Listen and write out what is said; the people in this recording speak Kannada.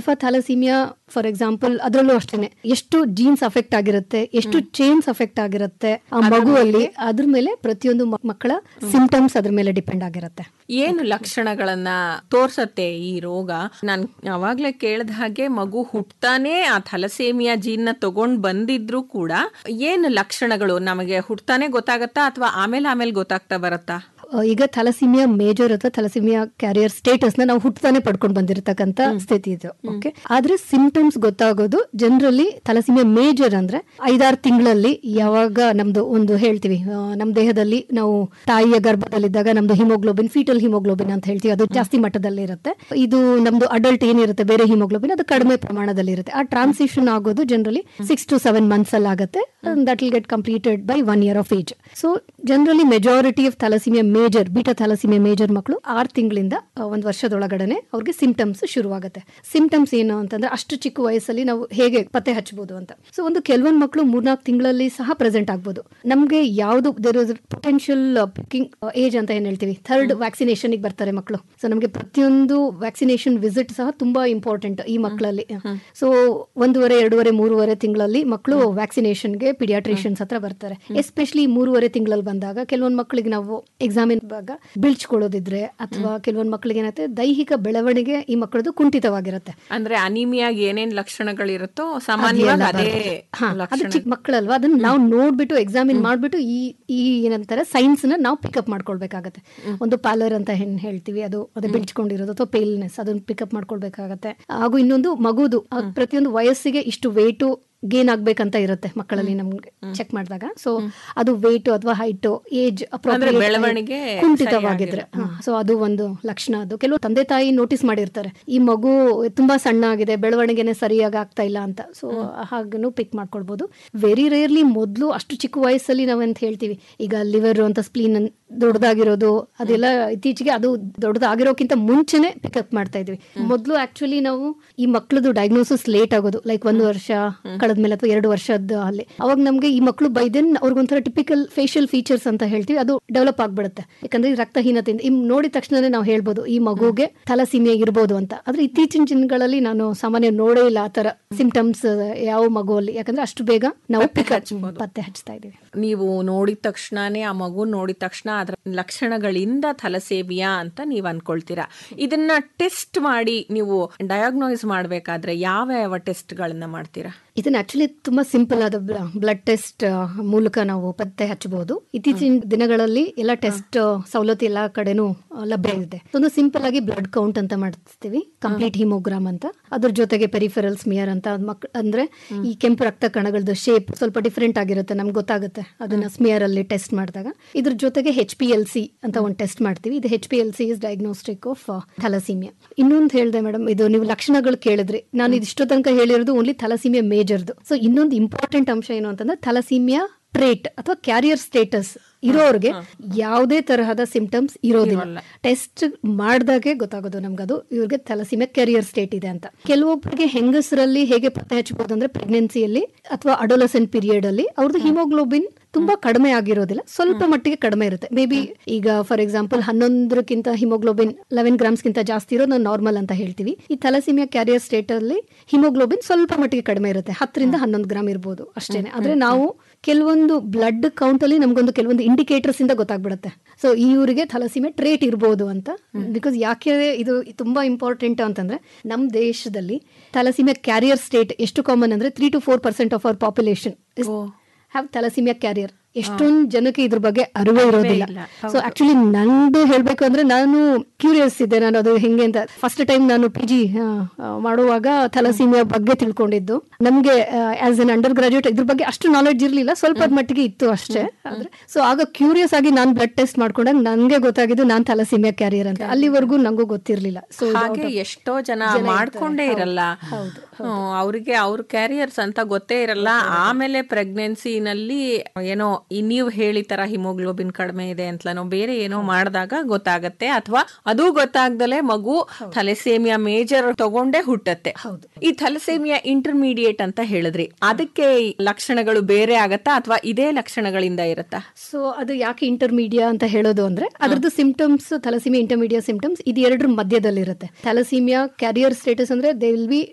ಅಥವಾ ಥಾಲಸೀಮಿಯಾ ಫಾರ್ ಎಕ್ಸಾಂಪಲ್ ಅದರಲ್ಲೂ ಅಷ್ಟೇನೆ ಎಷ್ಟು ಜೀನ್ಸ್ ಅಫೆಕ್ಟ್ ಆಗಿರುತ್ತೆ ಎಷ್ಟು ಚೇನ್ಸ್ ಅಫೆಕ್ಟ್ ಆಗಿರುತ್ತೆ ಆ ಮಗುವಲ್ಲಿ ಅದ್ರ ಮೇಲೆ ಪ್ರತಿಯೊಂದು ಮ- ಮಕ್ಕಳ ಸಿಂಪ್ಟಮ್ಸ್ ಅದ್ರ ಮೇಲೆ ಡಿಪೆಂಡ್ ಆಗಿರುತ್ತೆ ಏನು ಲಕ್ಷಣಗಳನ್ನ ತೋರ್ಸತ್ತೆ ಈ ರೋಗ ನಾನು ಅವಾಗ್ಲೇ ಕೇಳ್ದ ಹಾಗೆ ಮಗು ಹುಟ್ತಾನೆ ಆ ಥಲಸೇಮಿಯಾ ಜೀನ್ನ ತಗೊಂಡ್ ಬಂದಿದ್ರು ಕೂಡ ಏನು ಲಕ್ಷಣಗಳು ನಮಗೆ ಹುಟ್ತಾನೆ ಗೊತ್ತಾಗತ್ತಾ ಅಥವಾ ಆಮೇಲೆ ಆಮೇಲೆ ಗೊತ್ತಾಗ್ತಾ ಬರತ್ತಾ ಆ, ಈಗ ಥಲಸಿಮಿಯಾ ಮೇಜರ್ ಅಥವಾ ಥಲಸಿಮಿಯಾ ಕ್ಯಾರಿಯರ್ ಸ್ಟೇಟಸ್ ನ ನಾವು ಹುಟ್ಟತಾನೆ ಪಡ್ಕೊಂಡು ಬಂದಿರತಕ್ಕಂತ ಸ್ಥಿತಿ ಇದು ಓಕೆ ಆದ್ರೆ ಸಿಂಪ್ಟಮ್ಸ್ ಗೊತ್ತಾಗೋದು ಜನರಲಿ ಥಲಸಿಮಿಯಾ ಮೇಜರ್ ಅಂದ್ರೆ ಐದಾರು ತಿಂಗಳಲ್ಲಿ ಯಾವಾಗ ನಮ್ದು ಒಂದು ಹೇಳ್ತೀವಿ ಆ, ನಮ್ ದೇಹದಲ್ಲಿ ನಾವು ತಾಯಿಯ ಗರ್ಭದಲ್ಲಿದ್ದಾಗ ನಮ್ದು ಹಿಮೋಗ್ಲೋಬಿನ್ ಫೀಟಲ್ ಹಿಮೋಗ್ಲೋಬಿನ್ ಅಂತ ಹೇಳ್ತೀವಿ ಅದು ಜಾಸ್ತಿ ಮಟ್ಟದಲ್ಲಿ ಇರುತ್ತೆ ಇದು ನಮ್ದು ಅಡಲ್ಟ್ ಏನಿರುತ್ತೆ ಬೇರೆ ಹಿಮೋಗ್ಲೋಬಿನ್ ಅದು ಕಡಿಮೆ ಪ್ರಮಾಣದಲ್ಲಿ ಇರುತ್ತೆ ಆ ಟ್ರಾನ್ಸಿಷನ್ ಆಗೋದು generally six to seven months ಅಲ್ಲಿ ಆಗುತ್ತೆ that will get completed by one year of age so generally majority of thalassaemia major beta thalassaemia major ಮಕ್ಕಳು ಆರು ತಿಂಗಳಿಂದ ಒಂದು ವರ್ಷದೊಳಗಡೆ ಅವ್ರಿಗೆ ಸಿಂಪ್ಟಮ್ಸ್ ಶುರುವಾಗುತ್ತೆ ಸಿಂಪ್ಟಮ್ಸ್ ಏನು ಅಂತಂದ್ರೆ ಅಷ್ಟು ಚಿಕ್ಕ ವಯಸ್ಸಲ್ಲಿ ನಾವು ಹೇಗೆ ಪತ್ತೆ ಹಚ್ಚಬಹುದು ಅಂತ ಸೊ ಒಂದು ಕೆಲವೊಂದು ಮಕ್ಕಳು ಮೂರ್ನಾಲ್ಕು ತಿಂಗಳಲ್ಲಿ ಸಹ ಪ್ರೆಸೆಂಟ್ ಆಗ್ಬೋದು ನಮಗೆ ಯಾವುದು there is potential picking age ಅಂತ ಏನ್ ಹೇಳ್ತೀವಿ ಥರ್ಡ್ ವ್ಯಾಕ್ಸಿನೇಷನ್ ಬರ್ತಾರೆ ಮಕ್ಕಳು ಸೊ ನಮಗೆ ಪ್ರತಿಯೊಂದು ವ್ಯಾಕ್ಸಿನೇಷನ್ ವಿಸಿಟ್ ಸಹ ತುಂಬಾ ಇಂಪಾರ್ಟೆಂಟ್ ಈ ಮಕ್ಕಳಲ್ಲಿ ಸೊ ಒಂದೂವರೆ ಎರಡೂವರೆ ಮೂರುವರೆ ತಿಂಗಳಲ್ಲಿ ಮಕ್ಕಳು ವ್ಯಾಕ್ಸಿನೇಷನ್ಗೆ ಪಿಡಿಯಾಟ್ರಿಷಿಯನ್ಸ್ ಹತ್ರ ಬರ್ತಾರೆ ಎಸ್ಪೆಷಲಿ ಮೂರುವರೆ ತಿಂಗಳಲ್ಲಿ ಬಂದಾಗ ಕೆಲವೊಂದು ಮಕ್ಕಳಿಗೆ ನಾವು ಎಕ್ಸಾಮಿನ್ ಭಾಗ ಬೀಳ್ಚ್ಕೊಳ್ಳೋದಿದ್ರೆ ಅಥವಾ ಕೆಲವೊಂದು ಮಕ್ಕಳಿಗೆ ಏನಾಗುತ್ತೆ ದೈಹಿಕ ಬೆಳವಣಿಗೆ ಈ ಮಕ್ಕಳದು ಕುಂಠಿತವಾಗಿರುತ್ತೆ ಅಂದ್ರೆ ಅನಿಮಿಯಾಗಿ ಏನೇನ್ ಲಕ್ಷಣಗಳಿರುತ್ತೋ ಸಾಮಾನ್ಯವಾಗಿ ಅದೇ ಹಾ, ಅದು ಲಕ್ಷಣ ಚಿಕ್ಕ ಮಕ್ಕಳಲ್ವಾ ಅದನ್ನ ನಾವು ನೋಡ್ಬಿಟ್ಟು ಎಕ್ಸಾಮಿನ್ ಮಾಡ್ಬಿಟ್ಟು ಈ ಈ ಏನಂತಾರೆ ಸೈನ್ಸ್ ನ ನಾವು ಪಿಕಪ್ ಮಾಡ್ಕೊಳ್ಬೇಕಾಗತ್ತೆ ಒಂದು ಪಾಲರ್ ಅಂತ ಏನ್ ಹೇಳ್ತೀವಿ ಅದು ಅದು ಬಿಡ್ಸ್ಕೊಂಡಿರೋದು ಅಥವಾ ಪೇಲ್ನೆಸ್ ಅದನ್ನ ಪಿಕಪ್ ಮಾಡ್ಕೊಳ್ಬೇಕಾಗತ್ತೆ ಹಾಗೂ ಇನ್ನೊಂದು ಮಗುದು ಆ ಪ್ರತಿಯೊಂದು ವಯಸ್ಸಿಗೆ ಇಷ್ಟು ವೇಟು ಗೇನ್ ಆಗ್ಬೇಕಂತ ಇರುತ್ತೆ ಮಕ್ಕಳಲ್ಲಿ ನಮ್ಗೆ ಚೆಕ್ ಮಾಡಿದಾಗ ಸೊ ಅದು ವೇಟ್ ಅಥವಾ ಹೈಟ್ ಏಜ್ ಬೆಳವಣಿಗೆ ಕುಂಠಿತವಾಗಿದ್ರೆ ಸೊ ಅದು ಒಂದು ಲಕ್ಷಣ ಅದು ಕೆಲವು ತಂದೆ ತಾಯಿ ನೋಟಿಸ್ ಮಾಡಿರ್ತಾರೆ ಈ ಮಗು ತುಂಬಾ ಸಣ್ಣ ಆಗಿದೆ ಬೆಳವಣಿಗೆನೆ ಸರಿಯಾಗಿ ಆಗ್ತಾ ಇಲ್ಲ ಅಂತ ಸೊ ಹಾಗನು ಪಿಕ್ ಮಾಡ್ಕೊಳ್ಬಹುದು ವೆರಿ ರೇರ್ಲಿ ಮೊದಲು ಅಷ್ಟು ಚಿಕ್ಕ ವಯಸ್ಸಲ್ಲಿ ನಾವಂತ ಹೇಳ್ತೀವಿ ಈಗ ಲಿವರ್ ಅಂತ ಸ್ಪ್ಲೀನ್ ದೊಡ್ಡದಾಗಿರೋದು ಅದೆಲ್ಲ ಇತ್ತೀಚೆಗೆ ಅದು ದೊಡ್ಡದಾಗಿರೋಕ್ಕಿಂತ ಮುಂಚೆನೆ ಪಿಕಪ್ ಮಾಡ್ತಾ ಇದ್ವಿ ಮೊದಲು ಆಕ್ಚುಲಿ ನಾವು ಈ ಮಕ್ಳದು ಡಯಾಗ್ನೋಸಿಸ್ ಲೇಟ್ ಆಗೋದು ಲೈಕ್ ಒಂದು ವರ್ಷ ಕಳೆದ್ಮೇಲೆ ಅಥವಾ ಎರಡು ವರ್ಷದ ಅಲ್ಲಿ ಅವಾಗ ನಮ್ಗೆ ಈ ಮಕ್ಕಳು ಬೈ ದೆನ್ ಅವ್ರಿಗೊಂಥರ ಟಿಪಿಕಲ್ ಫೇಶಿಯಲ್ ಫೀಚರ್ಸ್ ಅಂತ ಹೇಳ್ತೀವಿ ಅದು ಡೆವಲಪ್ ಆಗ್ಬಿಡುತ್ತೆ ಯಾಕಂದ್ರೆ ಈ ರಕ್ತಹೀನತೆಯಿಂದ ಈ ನೋಡಿದ ತಕ್ಷಣನೇ ನಾವು ಹೇಳ್ಬೋದು ಈ ಮಗುಗೆ ಥಲಸೀಮಿಯಾ ಇರ್ಬೋದು ಅಂತ ಆದ್ರೆ ಇತ್ತೀಚಿನ ದಿನಗಳಲ್ಲಿ ನಾನು ಸಾಮಾನ್ಯ ನೋಡೇ ಇಲ್ಲ ಆ ತರ ಸಿಂಪ್ಟಮ್ಸ್ ಯಾವ ಮಗುವಲ್ಲಿ ಯಾಕಂದ್ರೆ ಅಷ್ಟು ಬೇಗ ನಾವು ಪಿಕ್ ಪತ್ತೆ ಹಚ್ತಾ ಇದೀವಿ ನೀವು ನೋಡಿದ ತಕ್ಷಣನೇ ಆ ಮಗು ನೋಡಿದ ತಕ್ಷಣ ಅದರ ಲಕ್ಷಣಗಳಿಂದ ಥಲಸೇಮಿಯಾ ಅಂತ ನೀವು ಅನ್ಕೊಳ್ತೀರಾ ಇದನ್ನ ಟೆಸ್ಟ್ ಮಾಡಿ ನೀವು ಡಯಾಗ್ನೋಸ್ ಮಾಡ್ಬೇಕಾದ್ರೆ ಯಾವ ಯಾವ ಟೆಸ್ಟ್ಗಳನ್ನ ಮಾಡ್ತೀರಾ ಇದನ್ನ ಆಕ್ಚುಲಿ ತುಂಬಾ ಸಿಂಪಲ್ ಆದ ಬ್ಲಡ್ ಟೆಸ್ಟ್ ಮೂಲಕ ನಾವು ಪತ್ತೆ ಹಚ್ಚಬಹುದು ಇತ್ತೀಚಿನ ದಿನಗಳಲ್ಲಿ ಎಲ್ಲ ಟೆಸ್ಟ್ ಸವಲತ್ತು ಎಲ್ಲಾ ಕಡೆನೂ ಆ, ಲಭ್ಯ ಇದೆ ಒಂದು ಸಿಂಪಲ್ ಆಗಿ ಬ್ಲಡ್ ಕೌಂಟ್ ಅಂತ ಮಾಡ್ತೀವಿ ಕಂಪ್ಲೀಟ್ ಹಿಮೋಗ್ರಾಮ್ ಅಂತ ಅದ್ರ ಜೊತೆಗೆ ಪೆರಿಫೆರಲ್ ಸ್ಮಿಯರ್ ಅಂತ ಅದ್ ಮಕ್ ಅಂದ್ರೆ ಈ ಕೆಂಪು ರಕ್ತ ಕಣಗಳದ್ದು ಶೇಪ್ ಸ್ವಲ್ಪ ಡಿಫ್ರೆಂಟ್ ಆಗಿರುತ್ತೆ ನಮ್ಗೆ ಗೊತ್ತಾಗುತ್ತೆ ಅದನ್ನ ಸ್ಮಿಯರ್ ಅಲ್ಲಿ ಟೆಸ್ಟ್ ಮಾಡಿದಾಗ ಇದ್ರ ಜೊತೆಗೆ ಹೆಚ್ ಪಿ ಎಲ್ ಸಿ ಅಂತ ಒಂದು ಟೆಸ್ಟ್ ಮಾಡ್ತೀವಿ ಇದು H P L C is diagnostic of thalassaemia ಇನ್ನೊಂದು ಹೇಳಿದೆ ಮೇಡಮ್ ಇದು ನೀವು ಲಕ್ಷಣಗಳು ಕೇಳಿದ್ರಿ ನಾನು ಇದಿಷ್ಟೋ ತನಕ ಹೇಳಿರೋದು ಓನ್ಲಿ ಥಲಸೀಮಿಯಾ ಮೇಜರ್ದು ಸೊ ಇನ್ನೊಂದು ಇಂಪಾರ್ಟೆಂಟ್ ಅಂಶ ಏನು ಅಂತಂದ್ರೆ ಥಲಸೀಮಿಯಾ ಟ್ರೇಟ್ ಅಥವಾ ಕ್ಯಾರಿಯರ್ ಸ್ಟೇಟಸ್ ಇರೋರಿಗೆ ಯಾವುದೇ ತರಹದ ಸಿಂಪ್ಟಮ್ಸ್ ಇರೋದಿಲ್ಲ ಟೆಸ್ಟ್ ಮಾಡಿದಾಗೆ ಗೊತ್ತಾಗೋದು ನಮ್ಗದು ಇವ್ರಿಗೆ ಥಲಸೀಮಿಯಾ ಕ್ಯಾರಿಯರ್ ಸ್ಟೇಟ್ ಇದೆ ಅಂತ ಕೆಲವೊಬ್ಬರಿಗೆ ಹೆಂಗಸರಲ್ಲಿ ಹೇಗೆ ಪತ್ತೆ ಹಚ್ಚಬಹುದು ಅಂದ್ರೆ ಪ್ರೆಗ್ನೆನ್ಸಿಯಲ್ಲಿ ಅಥವಾ ಅಡೋಲಸೆಂಟ್ ಪೀರಿಯಡ್ ಅಲ್ಲಿ ಅವ್ರದ್ದು ಹಿಮೋಗ್ಲೋಬಿನ್ ತುಂಬಾ ಕಡಿಮೆ ಆಗಿರೋದಿಲ್ಲ ಸ್ವಲ್ಪ ಮಟ್ಟಿಗೆ ಕಡಿಮೆ ಇರುತ್ತೆ ಮೇ ಬಿ ಈಗ ಫಾರ್ ಎಕ್ಸಾಂಪಲ್ ಹನ್ನೊಂದರಕ್ಕಿಂತ ಹಿಮೋಗ್ಲೋಬಿನ್ ಲೆವೆನ್ ಗ್ರಾಮ್ಸ್ಗಿಂತ ಜಾಸ್ತಿ ಇರೋದು ನಾವು ನಾರ್ಮಲ್ ಅಂತ ಹೇಳ್ತೀವಿ ಈ ಥಲಸೀಮಿಯಾ ಕ್ಯಾರಿಯರ್ ಸ್ಟೇಟ್ ಅಲ್ಲಿ ಹಿಮೋಗ್ಲೋಬಿನ್ ಸ್ವಲ್ಪ ಮಟ್ಟಿಗೆ ಕಡಿಮೆ ಇರುತ್ತೆ ಹತ್ತರಿಂದ ಹನ್ನೊಂದು ಗ್ರಾಮ್ ಇರ್ಬೋದು ಅಷ್ಟೇನೆ ಆದ್ರೆ ನಾವು ಕೆಲವೊಂದು ಬ್ಲಡ್ ಕೌಂಟ್ ಅಲ್ಲಿ ನಮ್ಗೊಂದು ಕೆಲವೊಂದು ಇಂಡಿಕೇಟರ್ಸ್ ಇಂದ ಗೊತ್ತಾಗ್ಬಿಡುತ್ತೆ ಸೊ ಇವರಿಗೆ ಥಲಸೀಮೆ ಟ್ರೇಟ್ ಇರ್ಬೋದು ಅಂತ ಬಿಕಾಸ್ ಯಾಕೆ ಇದು ತುಂಬಾ ಇಂಪಾರ್ಟೆಂಟ್ ಅಂತಂದ್ರೆ ನಮ್ಮ ದೇಶದಲ್ಲಿ ಥಲಸೀಮಿಯಾ ಕ್ಯಾರಿಯರ್ ಸ್ಟೇಟ್ ಎಷ್ಟು ಕಾಮನ್ ಅಂದ್ರೆ three to four percent of our population have thalassaemia carrier ಎಷ್ಟೊಂದು ಜನಕ್ಕೆ ಇದ್ರ ಬಗ್ಗೆ ಅರಿವೇ ಇರೋದಿಲ್ಲ ಸೊ ಆಕ್ಚುಲಿ ನಂದು ಹೇಳ್ಬೇಕು ಅಂದ್ರೆ ನಾನು ಕ್ಯೂರಿಯಸ್ ಇದ್ದೆ ನಾನು ಅದು ಹೆಂಗೆ ಅಂತ ಫಸ್ಟ್ ಟೈಮ್ ನಾನು ಪಿ ಜಿ ಮಾಡುವಾಗ ಥಲಸೀಮಿಯಾ ಬಗ್ಗೆ ತಿಳ್ಕೊಂಡಿದ್ದು ನಮ್ಗೆ ಆಸ್ ಎನ್ ಅಂಡರ್ ಗ್ರಾಜುಯೇಟ್ ಇದ್ರ ಬಗ್ಗೆ ಅಷ್ಟು ನಾಲೆಡ್ಜ್ ಇರಲಿಲ್ಲ ಸ್ವಲ್ಪ ಮಟ್ಟಿಗೆ ಇತ್ತು ಅಷ್ಟೇ ಆದ್ರೆ ಸೊ ಆಗ ಕ್ಯೂರಿಯಸ್ ಆಗಿ ನಾನು ಬ್ಲಡ್ ಟೆಸ್ಟ್ ಮಾಡ್ಕೊಂಡಾಗ ನನ್ಗೆ ಗೊತ್ತಾಗಿದ್ದು ನಾನು ಥಲಸೀಮಿಯಾ ಕ್ಯಾರಿಯರ್ ಅಂತ ಅಲ್ಲಿವರೆಗೂ ನಂಗೂ ಗೊತ್ತಿರ್ಲಿಲ್ಲ ಸೊ ಹಾಗೆ ಎಷ್ಟೋ ಜನ ಮಾಡ್ಕೊಂಡೇ ಇರಲ್ಲ ಹ್ಮ್, ಅವ್ರಿಗೆ ಅವ್ರ ಕ್ಯಾರಿಯರ್ಸ್ ಅಂತ ಗೊತ್ತೇ ಇರಲ್ಲ ಆಮೇಲೆ ಪ್ರೆಗ್ನೆನ್ಸಿನಲ್ಲಿ ಏನೋ ಈ ನೀವು ಹೇಳಿ ತರ ಹಿಮೋಗ್ಲೋಬಿನ್ ಕಡಿಮೆ ಇದೆ ಅಂತಲನೋ ಬೇರೆ ಏನೋ ಮಾಡಿದಾಗ ಗೊತ್ತಾಗತ್ತೆ ಅಥವಾ ಅದು ಗೊತ್ತಾಗ್ದಲೆ ಮಗು ಥಲೆಸೇಮಿಯಾ ಮೇಜರ್ ತಗೊಂಡೇ ಹುಟ್ಟತ್ತೆ ಈ ಥಲಸೇಮಿಯಾ ಇಂಟರ್ಮೀಡಿಯೇಟ್ ಅಂತ ಹೇಳಿದ್ರಿ ಅದಕ್ಕೆ ಈ ಲಕ್ಷಣಗಳು ಬೇರೆ ಆಗತ್ತಾ ಅಥವಾ ಇದೇ ಲಕ್ಷಣಗಳಿಂದ ಇರತ್ತಾ ಸೊ ಅದು ಯಾಕೆ ಇಂಟರ್ಮೀಡಿಯಾ ಅಂತ ಹೇಳೋದು ಅಂದ್ರೆ ಅದ್ರದ್ದು ಸಿಂಪ್ಟಮ್ಸ್ ಥಲಸೀಮಿಯಾ ಇಂಟರ್ಮೀಡಿಯಾ ಸಿಂಪ್ಟಮ್ಸ್ ಇದು ಎರಡರ ಮಧ್ಯದಲ್ಲಿರುತ್ತೆ ಥಲಸೀಮಿಯಾ ಕ್ಯಾರಿಯರ್ ಸ್ಟೇಟಸ್ ಅಂದ್ರೆ ದೇ ವಿಲ್ ಬಿ